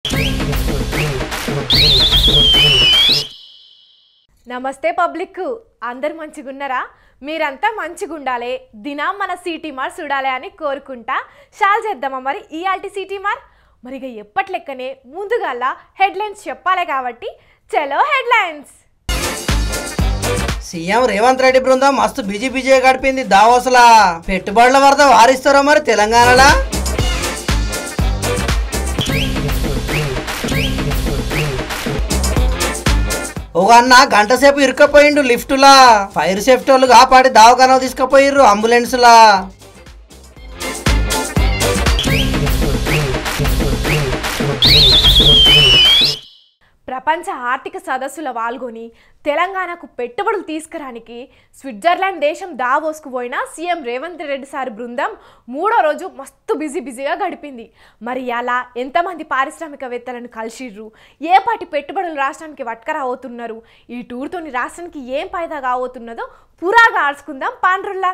నమస్తే పబ్లిక్ అందరు మంచిగున్నారా మీరంతా మంచిగుండాలి దినం మన సిటీ మార్ చూడాలి అని కోరుకుంటా షాల్ చేద్దామా మరి ఇయాల్టి సిటీ మార్ మరి ఇక ఎప్పటి లెక్కనే ముందుగాల హెడ్లైన్స్ చెప్పాలి కాబట్టి చలో హెడ్లైన్స్ సీఎం రేవంత్ రెడ్డి బృందం మస్తు బిజీ బిజీ గడిపింది దావోసులా పెట్టుబడుల వరద వారిస్తారో మరి తెలంగాణలా ఒక అన్న గంట సేపు ఇరుకపోయిండు లిఫ్టులా ఫైర్ సేఫ్టీ వాళ్ళు కాపాడి దావఖానా తీసుకుపోయిర్రు అంబులెన్స్లా ప్రపంచ ఆర్థిక సదస్సుల పాల్గొని తెలంగాణకు పెట్టుబడులు తీసుకురానికి స్విట్జర్లాండ్ దేశం దావోస్కు పోయిన సీఎం రేవంత్ రెడ్డి సార్ బృందం మూడో రోజు మస్తు బిజీ బిజీగా గడిపింది మరి అలా ఎంతమంది పారిశ్రామికవేత్తలను కలిసిర్రు ఏ పాటి పెట్టుబడులు రాష్ట్రానికి వట్కరావుతున్నారు ఈ టూర్తోని రాష్ట్రానికి ఏం ఫాయిదా కావతున్నదో పురాగా ఆర్చుకుందాం పాండ్రుల్లా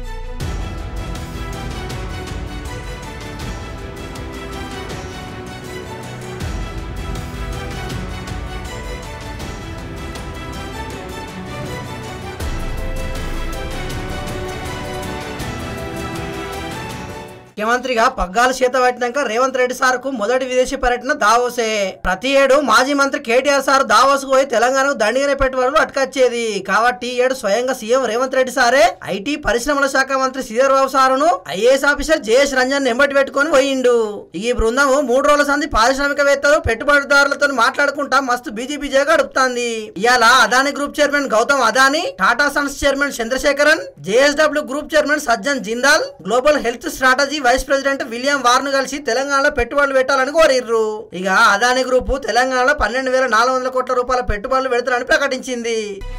ముఖ్యమంత్రిగా పగ్గాలు చేత పట్టినాక రేవంత్ రెడ్డి సార్కు మొదటి విదేశీ పర్యటన దావోసే ప్రతి ఏడు మాజీ మంత్రి కేటీఆర్ సార్ దావోస్కు పోయి తెలంగాణకు దండిగానే పెట్టుబడులు అటకచ్చేది కాబట్టి ఈ ఏడు స్వయంగా సీఎం రేవంత్ రెడ్డి సారే ఐటీ పరిశ్రమల శాఖ మంత్రి శ్రీధర్ బాబు సారును ఐఏఎస్ ఆఫీసర్ జేఎస్ రంజన్ ఎంబటి పెట్టుకొని పోయిండు ఈ బృందం మూడు రోజుల సంది పారిశ్రామికవేత్తలు పెట్టుబడిదారులతో మాట్లాడుకుంటా మస్తు బిజీ బిజీగా గడుపుతాంది ఇవాళ Adani group chairman Gautam Adani Tata sons chairman Chandrasekaran JSW group chairman Sajjan Jindal global health strategy vice president William Warne కలిసి తెలంగాణలో పెట్టుబడులు పెట్టాలని కోరిర్రు ఇక అదాని గ్రూపు తెలంగాణలో పన్నెండు వేల నాలుగు వందల కోట్ల రూపాయల పెట్టుబడులు పెడతారని ప్రకటించింది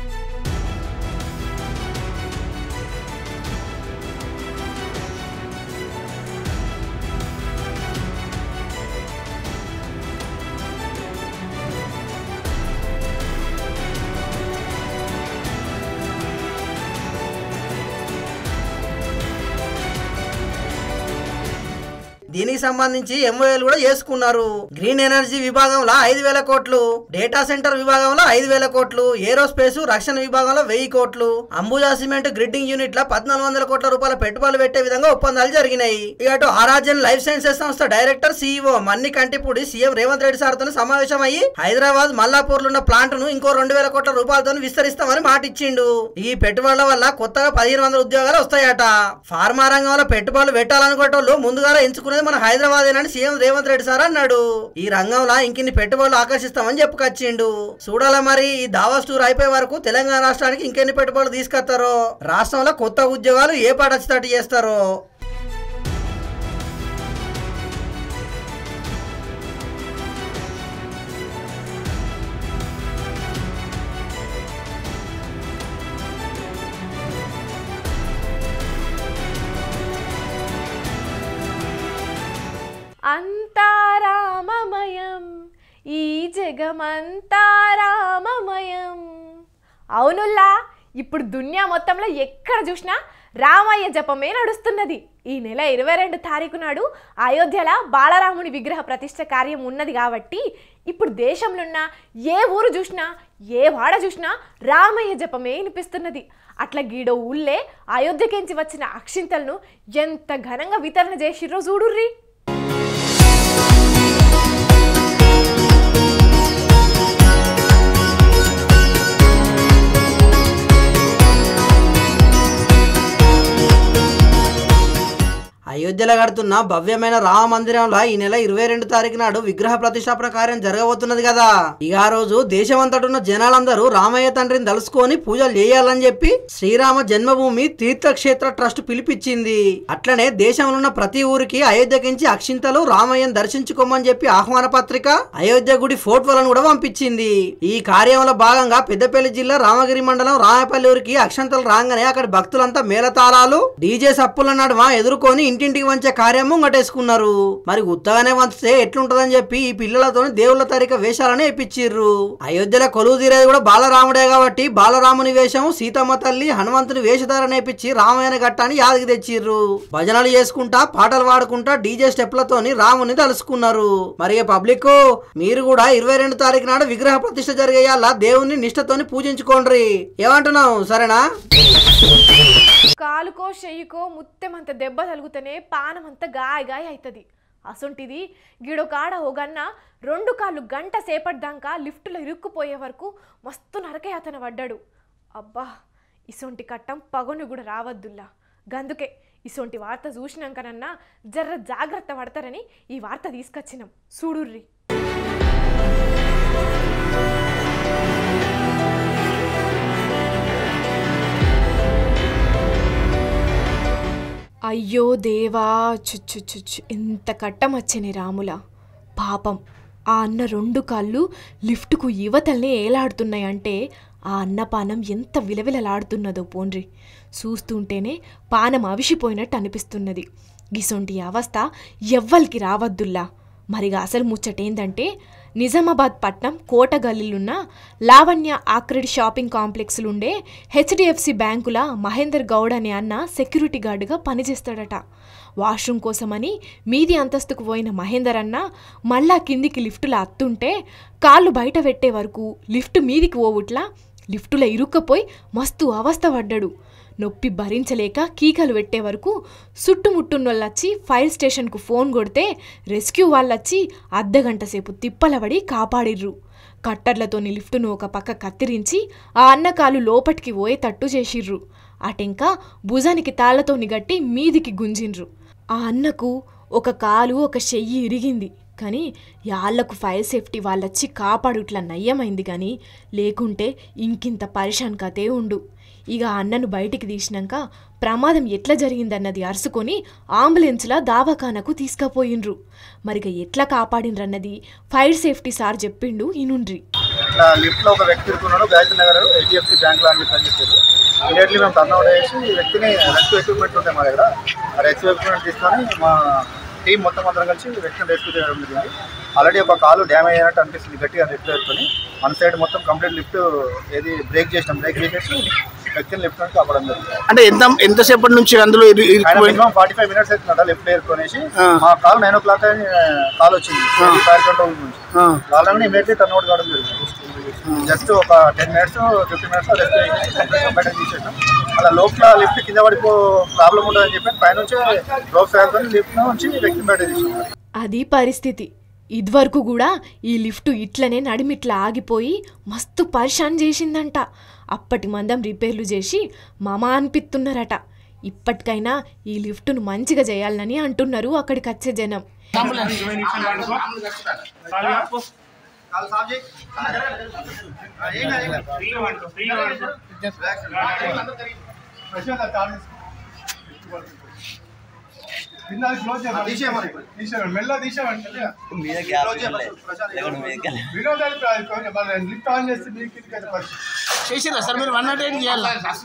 దీనికి సంబంధించి ఎంఓఏలు కూడా చేసుకున్నారు గ్రీన్ ఎనర్జీ విభాగంలో ఐదు వేల కోట్లు డేటా సెంటర్ విభాగంలో ఐదు వేల కోట్లు ఏరోస్పేస్ రక్షణ విభాగంలో వెయ్యి కోట్లు అంబుజా సిమెంట్ గ్రిడ్డింగ్ యూనిట్ లో పద్నాలుగు వందల కోట్ల రూపాయల పెట్టుబడులు పెట్టే విధంగా ఒప్పందాలు జరిగినాయి ఇక అటు ఆరాజన్ లైఫ్ సైన్సెస్ సంస్థ director CEO Manni Kantipudi CM Revanth Reddy sir తో సమావేశం అయ్యి హైదరాబాద్ మల్లాపూర్ లో ఉన్న ప్లాంట్ ను ఇంకో రెండు వేల కోట్ల రూపాయలతో విస్తరిస్తామని మాట ఇచ్చిండు ఈ పెట్టుబడుల వల్ల కొత్తగా పదిహేను వందల ఉద్యోగాలు వస్తాయట ఫార్మా రంగంలో పెట్టుబడులు పెట్టాలనుకునేటోళ్ళు ముందుగా ఎంచుకునేది మన హైదరాబాద్ అని సీఎం రేవంత్ రెడ్డి సార్ అన్నాడు ఈ రంగంలో ఇంకిన్ని పెట్టుబడులు ఆకర్షిస్తామని చెప్పుకొచ్చిండు చూడాలా మరి ఈ దావాస్ టూర్ అయిపోయే వరకు తెలంగాణ రాష్ట్రానికి ఇంకెన్ని పెట్టుబడులు తీసుకొస్తారో రాష్ట్రంలో కొత్త ఉద్యోగాలు ఏ పాట వచ్చేటట్టు చేస్తారో అంతారామమయం ఈ జగమంతా రామమయం అవునుల్లా ఇప్పుడు దునియా మొత్తంలో ఎక్కడ చూసినా రామయ్య జపమే నడుస్తున్నది ఈ నెల ఇరవై రెండు తారీఖు నాడు అయోధ్యల బాలరాముని విగ్రహ ప్రతిష్ట కార్యం ఉన్నది కాబట్టి ఇప్పుడు దేశంలో ఉన్న ఏ ఊరు చూసినా ఏ వాడ చూసినా రామయ్య జపమే వినిపిస్తున్నది అట్లా గీడో ఊళ్ళే అయోధ్యకించి వచ్చిన అక్షింతలను ఎంత ఘనంగా వితరణ చేసిర్రో చూడుర్రీ అయోధ్యలో కడుతున్న భవ్యమైన రామ మందిరంలో ఈ నెల ఇరవై రెండు తారీఖు నాడు విగ్రహ ప్రతిష్టాపన కార్యం జరగబోతున్నది కదా ఇక ఆ రోజు దేశమంతటున్న జనాలందరూ రామయ్య తండ్రిని తలుసుకొని పూజలు చేయాలని చెప్పి శ్రీరామ జన్మభూమి తీర్థక్షేత్ర ట్రస్ట్ పిలిపించింది అట్లనే దేశంలో ఉన్న ప్రతి ఊరికి అయోధ్యకించి అక్షింతలు రామయ్యను దర్శించుకోమని చెప్పి ఆహ్వాన పత్రిక అయోధ్య గుడి ఫోటోలను కూడా పంపించింది ఈ కార్యంలో భాగంగా పెద్దపల్లి జిల్లా రామగిరి మండలం రామపల్లి ఊరికి అక్షంతలు రాగానే అక్కడ భక్తులంతా మేళతాళాలు డీజే సప్పుల నడుమ ఎదుర్కొని ఇంటింటికి వంచి వంచే కార్యం ముంగటేసుకున్నారు మరి ఉత్తగానే వంచితే ఎట్లుంటదని చెప్పి ఈ పిల్లలతో దేవుళ్ళ తరిక వేషాలని ఇప్పించిర్రు అయోధ్యలో కొలువు తీరేది కూడా బాలరాముడే కాబట్టి బాలరాముని వేషం సీతమ్మ తల్లి హనుమంతుని వేషధారణ నేర్పించి రామాయణ ఘట్టాన్ని యాదికి తెచ్చిర్రు భజనలు చేసుకుంటా పాటలు పాడుకుంటా డీజే స్టెప్లతోని రాముని తలుసుకున్నారు మరి ఇక పబ్లిక్ మీరు కూడా ఇరవై రెండు తారీఖు నాడు విగ్రహ ప్రతిష్ఠ జరిగేయాల దేవుణ్ణి నిష్ఠతోని పూజించుకోండి ఏమంటున్నావు సరేనా కాలుకో చెయ్యికో ముత్తెమంత దెబ్బ తలుగుతూనే పానమంత గాయ గాయ అవుతుంది అసొంటిది గిడొకాడ ఓగన్న రెండు కాళ్ళు గంట సేపటిదాకా లిఫ్టులో ఇరుక్కుపోయే వరకు మస్తు నరకయాతన పడ్డాడు అబ్బా ఇసొంటి కట్టం పగను కూడా రావద్దుల్లా గందుకే ఇసొంటి వార్త చూసినాకనన్నా జర్ర జాగ్రత్త పడతారని ఈ వార్త తీసుకొచ్చినాం చూడుర్రి అయ్యో దేవా చుచ్చు చుచ్చు ఎంత కట్టం వచ్చని రాముల పాపం ఆ అన్న రెండు కాళ్ళు లిఫ్ట్కు యువతల్ని ఏలాడుతున్నాయంటే ఆ అన్న పానం ఎంత విలవిలలాడుతున్నదో పోండ్రి చూస్తుంటేనే పానం అవిసిపోయినట్టు అనిపిస్తున్నది గిసొంటి అవస్థ ఎవ్వరికి రావద్దుల్లా మరిగా అసలు ముచ్చటేందంటే నిజామాబాద్ పట్నం కోట గల్లీలున్న లావణ్య ఆక్రిడ్ షాపింగ్ కాంప్లెక్స్లుండే హెచ్డిఎఫ్సి బ్యాంకుల మహేందర్ గౌడ్ అనే అన్న సెక్యూరిటీ గార్డుగా పనిచేస్తాడట వాష్రూమ్ కోసమని మీది అంతస్తుకు పోయిన మహేందర్ అన్న మళ్ళా కిందికి లిఫ్టులో అత్తుంటే కాళ్ళు బయట పెట్టే వరకు లిఫ్ట్ మీదికి పోవుట్లా లిఫ్టులో ఇరుక్కపోయి మస్తు అవస్థ పడ్డాడు నొప్పి భరించలేక కీకలు పెట్టే వరకు చుట్టుముట్టున్నోళ్ళొచ్చి ఫైర్ స్టేషన్కు ఫోన్ కొడితే రెస్క్యూ వాళ్ళొచ్చి అర్ధగంట సేపు తిప్పలబడి కాపాడిర్రు కట్టర్లతోని లిఫ్టును ఒక పక్క కత్తిరించి ఆ అన్నకాలు లోపటికి పోయేటట్టు చేసిర్రు అటెంక భుజానికి తాళ్లతోని గట్టి మీదికి గుంజిండ్రు ఆ అన్నకు ఒక కాలు ఒక చెయ్యి ఇరిగింది కానీ యాళ్లకు ఫైర్ సేఫ్టీ వాళ్ళొచ్చి కాపాడుట్లా నయ్యమైంది కానీ లేకుంటే ఇంకింత పరిశాన్ కథే ఉండు ఇక ఆ అన్నను బయటికి తీసినాక ప్రమాదం ఎట్లా జరిగిందన్నది అరుసుకొని అంబులెన్స్లా దావాఖానకు తీసుకుపోయిండ్రు మరిగ ఎట్లా కాపాడిండ్రన్నది ఫైర్ సేఫ్టీ సార్ చెప్పిండు ఇనుండ్రి ఇట్లా లిఫ్ట్ లో ఒక వ్యక్తి ఇరుకున్నాడు గాయత్రి నగర్ హెచ్డిఎఫ్సి బ్యాంక్ లో అని చెప్పి అని చెప్పారు ఇమీడియట్లీ మేము టర్న్ అవుట్ చేసి ఈ వ్యక్తిని రెస్క్యూ ఎక్విప్మెంట్ ఉంటాయి మా దగ్గర ఆ రెస్క్యూ ఎక్విప్మెంట్ తీసుకొని మా టీం మొత్తం అందరం కలిసి వ్యక్తిని రెస్క్యూ చేయడం జరిగింది ఆల్రెడీ ఒక కాలు డ్యామేజ్ అయినట్టు అనిపిస్తుంది గట్టిగా లిఫ్ట్ వేసుకొని మన సైడ్ మొత్తం కంప్లీట్ లిఫ్ట్ ఏది బ్రేక్ చేసినాం బ్రేక్ చేసేసి వ్యక్తిని లిఫ్ట్ నుంచి కాపాడడం జరిగింది అంటే ఎంత ఎంతసేపటి నుంచి అందులో ఇరు- ఆయన ఇరుక్కుపోయి మినిమం ఫార్టీ ఫైవ్ మినిట్స్ అవుతుందట లిఫ్ట్ ఏరుకొనేసి ఆ. మా కాల్ నైన్ ఓ క్లాక్ అని కాల్ వచ్చింది ఫైర్ కంట్రోల్ నుంచి ఆ, వాళ్ళని ఇమీడియట్లీ టర్న్ అవుట్ కావడం జరిగింది జస్ట్ ఒక ten minutes fifteen minutes rest బయటకు తీసేసాం అలా లోపల లిఫ్ట్ కింద పడిపో ప్రాబ్లం ఉండదని చెప్పి పైనుంచి రోప్ సహాయంతో లిఫ్ట్ నుంచి వ్యక్తిని బయట తీసాం అది పరిస్థితి ఇదివరకు కూడా ఈ లిఫ్ట్ ఇట్లనే నడిమిట్లా ఆగిపోయి మస్తు పరిశాన్ చేసిందంట అప్పటి మందం రిపేర్లు చేసి మమ అనిపిస్తున్నారట ఇప్పటికైనా ఈ లిఫ్టును మంచిగా చేయాలని అంటున్నారు అక్కడికి వచ్చే జనం మెల్ల తీసామంటే వినోద్ లిఫ్ట్ ఆన్ చేస్తే మీకు ఇది ఫస్ట్ చేసిరా సార్ మీరు వన్ నాట్ ఎయిట్ చేయాలి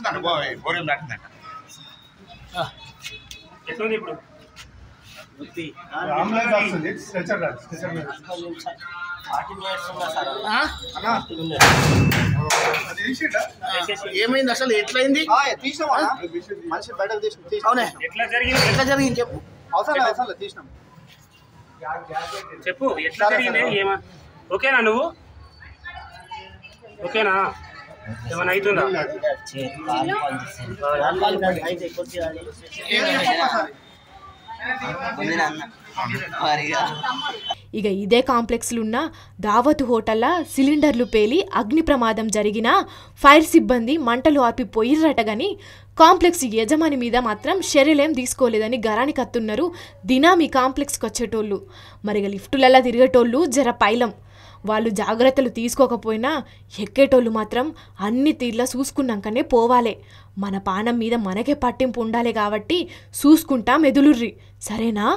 అంబులెన్స్ వస్తుంది స్ట్రెచర్ రాదు స్ట్రెచర్ మీద. ఆ? అది తీసిండా ఏమైంది అసలు ఎట్లయింది తీసినాం మనిషి బయటకు తీసినాం అవునే ఎట్లా జరిగింది చెప్పు అవసరం లేదు, అవసరం లేదు, తీసినాం చెప్పు ఎట్లా జరిగింది ఏమా ఓకేనా నువ్వు ఓకేనా ఏమైనా అవుతుందా ఇక ఇదే కాంప్లెక్స్లో ఉన్న దావత్ హోటల్లో సిలిండర్లు పేలి అగ్ని ప్రమాదం జరిగినా ఫైర్ సిబ్బంది మంటలు ఆపి పోయిర్రట గాని కాంప్లెక్స్ యజమాని మీద మాత్రం చర్యలేం తీసుకోలేదని గరానికి అత్తున్నారు దినామి కాంప్లెక్స్కి వచ్చేటోళ్ళు మరిగ లిఫ్టులలా తిరిగేటోళ్ళు జర పైలం వాళ్ళు జాగ్రత్తలు తీసుకోకపోయినా ఎక్కేటోళ్ళు మాత్రం అన్ని తీర్లా చూసుకున్నాకనే పోవాలే మన పానం మీద మనకే పట్టింపు ఉండాలి కాబట్టి చూసుకుంటా మెదులుర్రి సరేనా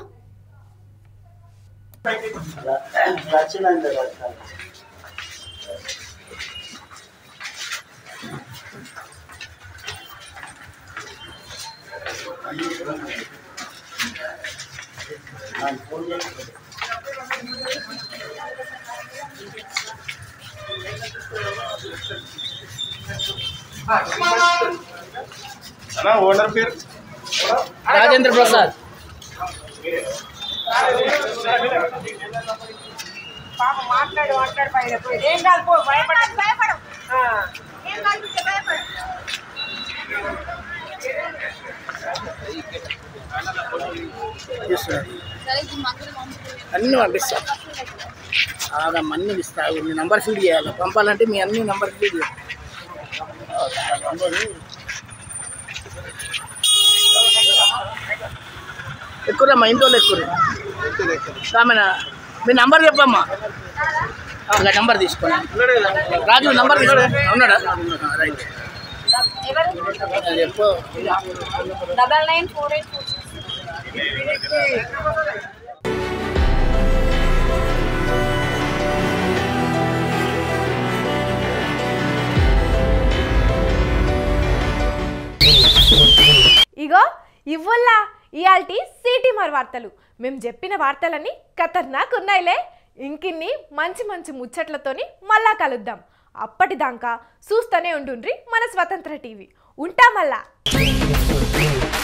అన్నా ఓనర్ పేరు రాజేంద్ర ప్రసాద్ మాట్లాడు మాట్లాడు పైన పోయి. ఏం కాదు పో భయపడ భయపడు ఏం కాదు బిడ్డ, భయపడు అన్ని పంపిస్తా ఆదమ్మ అన్ని ఇస్తా మీ నంబర్ ఫీడ్ చేయాలి పంపాలంటే మీ అన్ని నంబర్ ఫీడ్ చేయాలి ఎక్కువ మా ఇంట్లో ఎక్కువ ఆమె మీ నంబర్ చెప్పమ్మా ఒక నంబర్ తీసుకోండి రాజు నంబర్ తీసుకోండి ఉన్నాడా రైట్ చెప్పు double nine four eight four ఇగో ఇవ్వల్లా ఇయాల్టి సిటీ మరి వార్తలు మేము చెప్పిన వార్తలన్నీ ఖతర్నాక్ ఉన్నాయిలే ఇంకిన్ని మంచి మంచి ముచ్చట్లతోని మళ్ళా కలుద్దాం అప్పటిదాకా చూస్తూనే ఉండుండ్రి మన స్వతంత్ర టీవీ ఉంటా మళ్ళా